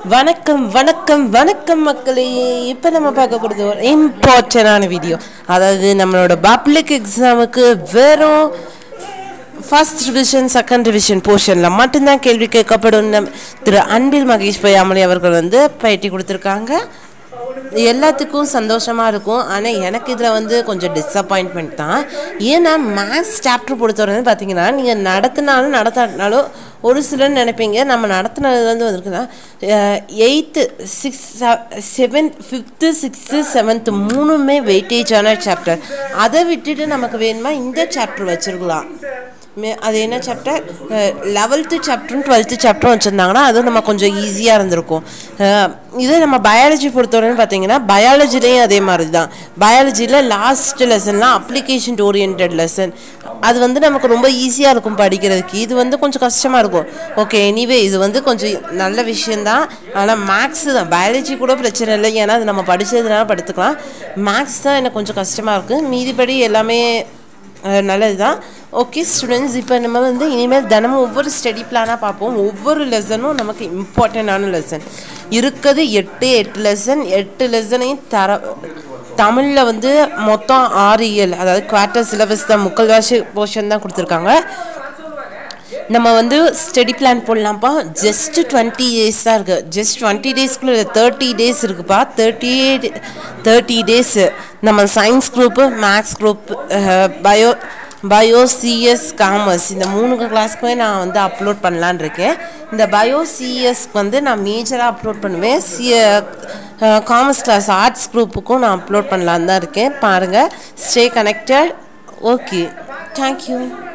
வணக்கம் வணக்கம் வணக்கம் மக்களே இப்போ நம்ம பார்க்கக்கூடியது ஒரு இம்பார்ட்டண்டான வீடியோ அதாவது நம்மளோட பப்ளிக் எக்ஸாமுக்கு வெறும் ஃபர்ஸ்ட் ரிவிஷன் செகண்ட் ரிவிஷன் போர்ஷனில் மட்டும்தான் கேள்வி கேட்கப்படும் நம் திரு அன்பில் மகேஷ் பொய்யாமொழி அவர்கள் வந்து பேட்டி கொடுத்துருக்காங்க எல்லாத்துக்கும் சந்தோஷமாக இருக்கும் ஆனால் எனக்கு இதில் வந்து கொஞ்சம் டிஸப்பாயின்ட்மெண்ட் தான் ஏன்னா மேக்ஸ் சாப்டர் பொறுத்தவரை பார்த்தீங்கன்னா நீங்கள் நடத்தினாலும் நடத்தாட்டினாலும் ஒரு சிலர் நினைப்பீங்க நம்ம நடத்தினது வந்து வந்திருக்குன்னா eighth six seven fifth sixth seventh மூணுமே வெயிட்டேஜான சாப்டர் அதை விட்டுட்டு நமக்கு வேணுமா இந்த சாப்டர் வச்சுருக்கலாம் மே அது என்ன சாப்டர் லெவல்த்து சாப்டரும் டுவெல்த்து சாப்டரும் வச்சுருந்தாங்கன்னா அது நம்ம கொஞ்சம் ஈஸியாக இருந்திருக்கும் அஹ் இதே நம்ம பயாலஜி பொறுத்தவரைன்னு பார்த்தீங்கன்னா பயாலஜிலையும் அதே மாதிரி தான் பயாலஜியில் லாஸ்ட் லெசன்லாம் அப்ளிகேஷன் ஓரியன்ட் லெசன் அது வந்து நமக்கு ரொம்ப ஈஸியாக இருக்கும் படிக்கிறதுக்கு இது வந்து கொஞ்சம் கஷ்டமாக இருக்கும் ஓகே எனிவே இது வந்து கொஞ்சம் நல்ல விஷயந்தான் ஆனால் மேக்ஸ் தான் பயாலஜி கூட பிரச்சனை இல்லை ஏன்னா அது நம்ம படித்ததுனால படுத்துக்கலாம் மேக்ஸ் தான் எனக்கு கொஞ்சம் கஷ்டமாக இருக்குது மீதிப்படி எல்லாமே நல்லது தான் ஓகே ஸ்டூடெண்ட்ஸ் இப்போ நம்ம வந்து இனிமேல் தினமும் ஒவ்வொரு ஸ்டடி பிளானாக பார்ப்போம் ஒவ்வொரு லெசனும் நமக்கு இம்பார்ட்டண்ட்டான லெசன் இருக்குது எட்டு எட்டு லெசன் எட்டு லெசனையும் தர தமிழில் வந்து மொத்தம் ஆறு இயல் அதாவது குவார்ட்டர் சிலபஸ் தான் முக்கால்வாசி போர்ஷன் தான் கொடுத்துருக்காங்க நம்ம வந்து ஸ்டடி பிளான் போடலாம்ப்பா ஜஸ்ட் டுவெண்ட்டி டேஸ் தான் இருக்குது ஜஸ்ட் டுவெண்ட்டி டேஸ்க்குள்ள தேர்ட்டி டேஸ் இருக்குப்பா தேர்ட்டி தேர்ட்டி டேஸு நம்ம science group maths group bio bio CS commerce இந்த மூணு கிளாஸ்க்குமே நான் வந்து அப்லோட் பண்ணலான் இருக்கேன் இந்த பயோ சிஎஸ்க்கு வந்து நான் மேஜராக அப்லோட் பண்ணுவேன் சி காமர்ஸ் கிளாஸ் ஆர்ட்ஸ் குரூப்புக்கும் நான் அப்லோட் பண்ணலான்னு தான் இருக்கேன் பாருங்கள் ஸ்டே கனெக்டட் ஓகே தேங்க்யூ